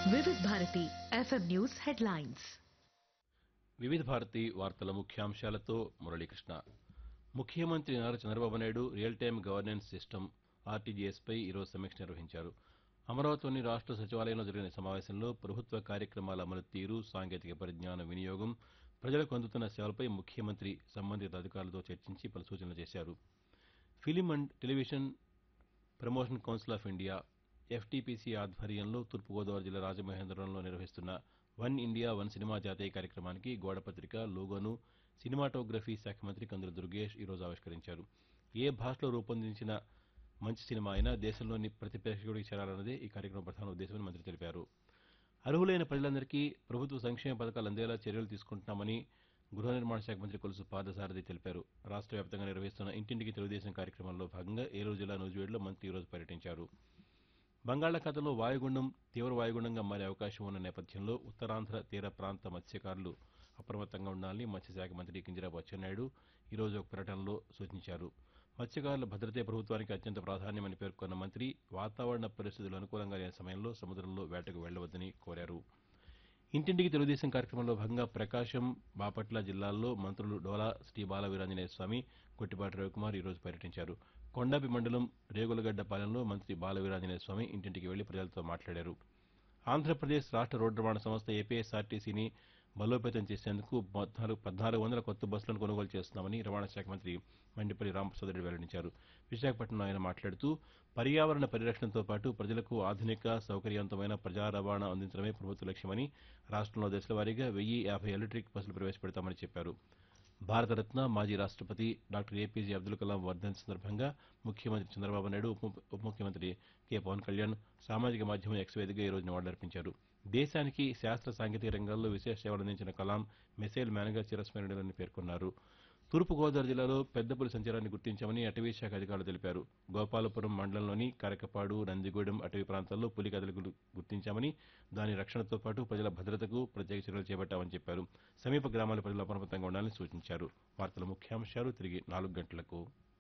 వివిధ Bharati FM news headlines వివిధ భారతి వార్తల ముఖ్యాంశాలతో మురళీకృష్ణ ముఖ్యమంత్రి Nara Chandrababu Naidu real time governance system ఆర్టీజీఎస్పై ఈరోజు సమీక్ష నిర్వహించారు అమరావతిలోని రాష్ట్ర సచివాలయంలో జరిగిన సమావేశంలో ప్రభుత్వ కార్యక్రమాల అమలు తీరు సాంకేతిక పరిజ్ఞానం వినియోగం ప్రజలకు అందుతున్న సేవలపై ముఖ్యమంత్రి సంబంధిత అధికారులతో చర్చించి పలు సూచనలు చేశారు film and television promotion council of India FTPC ఆధ్వర్యంలో తూర్పుగోదావరి జిల్లా రాజమహేంద్రవరంలో నిర్వహిస్తున్న వన్ ఇండియా వన్ సినిమా జాతీయ కార్యక్రమానికి గోడపత్రిక లోగోను సినిమాటోగ్రఫీ శాఖ మంత్రి కందుల దుర్గేష్ ఈరోజు ఆవిష్కరించారు ఏ భాషలో రూపొందించిన మంచి సినిమా అయినా దేశంలోని ప్రతి ప్రేక్షకుడికి చేరాలన్నదే ఈ కార్యక్రమం ప్రధాన ఉద్దేశమని మంత్రి తెలిపారు అర్హులైన ప్రజలందరికీ ప్రభుత్వ సంక్షేమ పథకాలు అందేలా చర్యలు తీసుకుంటున్నామని గృహ నిర్మాణ శాఖ మంత్రి కొలుసు పాదసారథి తెలిపారు రాష్ట్ర వ్యాప్తంగా నిర్వహిస్తున్న ఇంటింటికి తెలుగుదేశం కార్యక్రమంలో భాగంగా ఏలూరు జిల్లా నూజివేడులో మంత్రి ఈరోజు పర్యటించారు బంగాళాఖాతంలో వాయుగుండం తీవ్ర వాయుగుండంగా మారే అవకాశం ఉన్న నేపథ్యంలో ఉత్తరాంధ్ర తీర ప్రాంత మత్స్యకారులు అప్రమత్తంగా ఉండాలని మత్స్యశాఖ మంత్రి కింజరాపు అచ్చెన్నాయుడు ఈరోజు ఒక ప్రకటనలో సూచించారు మత్స్యకారుల భద్రతే ప్రభుత్వానికి అత్యంత ప్రాధాన్యమని పేర్కొన్న మంత్రి వాతావరణ పరిస్థితులు అనుకూలంగా లేని సమయంలో సముద్రంలో వేటకు వెళ్లవద్దని కోరారు ఇంటింటికి తెలుగుదేశం కార్యక్రమంలో భాగంగా ప్రకాశం బాపట్ల జిల్లాల్లో మంత్రులు డోలా శ్రీ బాల వీరాంజనేయ స్వామి గుట్టిపాటి రవికుమార్ ఈరోజు పర్యటించారు కొండాపి మండలం రేగులగడ్డపాలెంలో మంత్రి బాల వీరాంజనేయ స్వామి ఇంటింటికి వెళ్లి ప్రజలతో మాట్లాడారు ఆంధ్రప్రదేశ్ రాష్ట్ర రోడ్డు రవాణా సంస్థ ఏపీఎస్ఆర్టీసీని బలోపేతం చేసేందుకు పద్నాలుగు పద్నాలుగు వందల కొత్త బస్సులను కొనుగోలు చేస్తున్నామని రవాణా శాఖ మంత్రి మండిపల్లి రామప్రసాదరెడ్డి వెల్లడించారు విశాఖపట్నంలో ఆయన మాట్లాడుతూ పర్యావరణ పరిరక్షణతో పాటు ప్రజలకు ఆధునిక సౌకర్యవంతమైన ప్రజా రవాణా అందించడమే ప్రభుత్వ లక్ష్యమని రాష్ట్రంలో దశలవారీగా వెయ్యి యాభై ఎలక్ట్రిక్ బస్సులు ప్రవేశపెడతామని చెప్పారు భారతరత్న మాజీ రాష్టపతి డాక్టర్ ఏపీజే అబ్దుల్ కలాం వర్ధంతి సందర్భంగా ముఖ్యమంత్రి చంద్రబాబు నాయుడు ఉప ఉప ముఖ్యమంత్రి కె పవన్ కళ్యాణ్ సామాజిక మాధ్యమం ఎక్స్ వేదికగా ఈ రోజు నివాళులర్పించారు దేశానికి శాస్త్ర సాంకేతిక రంగాల్లో విశేష సేవలందించిన కలాం మిసైల్ మ్యాన్గా చిరస్మరణీయులని పేర్కొన్నారు తూర్పుగోదావరి జిల్లాలో పెద్దపులి సంచారాన్ని గుర్తించామని అటవీ శాఖ అధికారులు తెలిపారు గోపాలపురం మండలంలోని కరకపాడు నందిగూడెం అటవీ ప్రాంతాల్లో పులి కదలికలు గుర్తించామని దాని రక్షణతో పాటు ప్రజల భద్రతకు ప్రత్యేక చర్యలు చేపట్టామని చెప్పారు సమీప గ్రామాల ప్రజలు అప్రమత్తంగా ఉండాలని సూచించారు వార్తల ముఖ్యాంశాలు తిరిగి నాలుగు గంటలకు